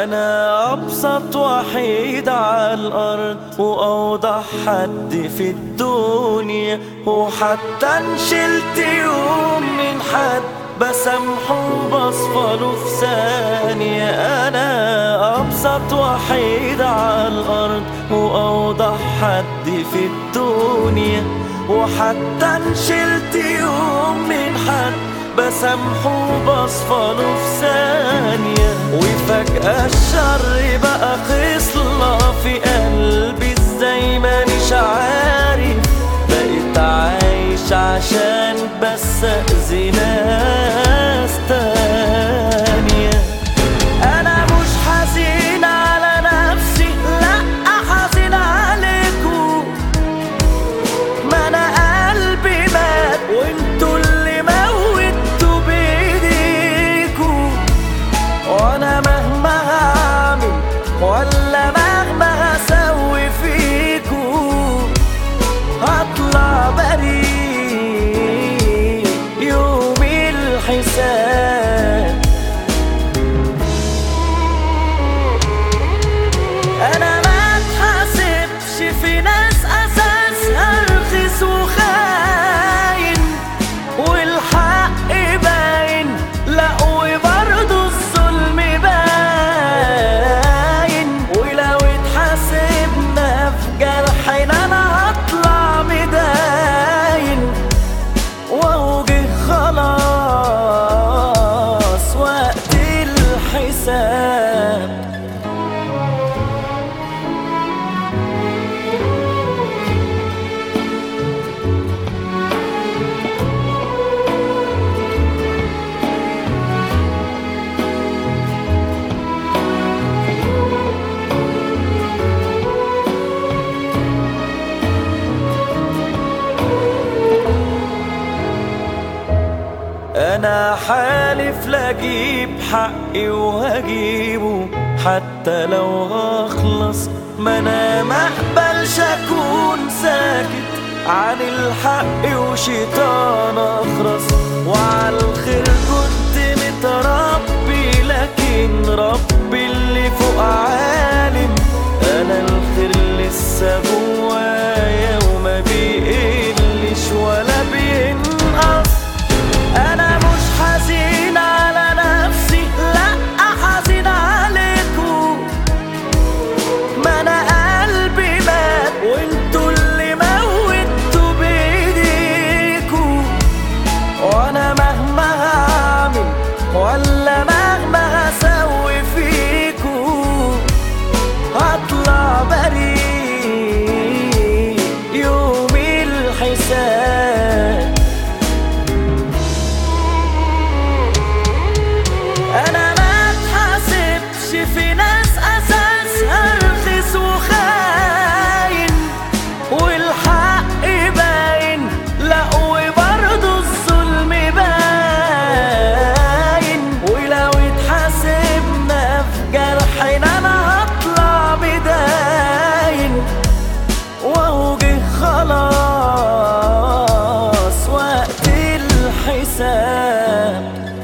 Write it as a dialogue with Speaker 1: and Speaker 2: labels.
Speaker 1: أنا أبسط وحيد على الأرض وأوضح حد في الدنيا وحتى نشلت يوم من حد بسامحه وبصفله في ثانية أنا أبسط وحيد على الأرض وأوضح حد في الدنيا وحتى نشلت يوم من حد بسامحه وبصفله في ثانية وفجأة الشر بقى خصلة في قلبي ازاي مانيش عارف بقيت عايش عشان بس أذي ناس تانية أنا مش حزين على نفسي لأ حزين عليكم ما انا قلبي مات وانتوا اللي موتوا بايديكوا وانا مهما هعمل ولا مهما هسوي فيكوا هطلع بريء يوم الحساب انا ما اتحاسبش في ناس اساسها رخيص وخاين والحق باين لا وبرضه الظلم باين ولو اتحاسبنا في جرحنا انا هطلع مداين واوجه خلاص وقت الحساب انا حالف لاجيب حقي وهجيبه حتى لو هخلص ما انا مقبلش اكون ساكت عن الحق وشيطان اخرس وعلى الخير كنت متربي لكن ربي اللي فوق عالم انا الخير لسه جوايا وما بيقلش ولا بينقص انا مش حزين على نفسي لا حزين عليكم ما انا قلبي مات وانتوا اللي موتوا بايديكوا وانا مهما هعمل ولا مهما هسوي فيكوا هطلع بريء يوم الحساب انا ما اتحاسبش في ناس اساسها رخيص وخاين والحق باين لا وبرضه الظلم باين ولو اتحاسبنا في جرحنا انا هطلع بداين واوجه خلاص وقت الحساب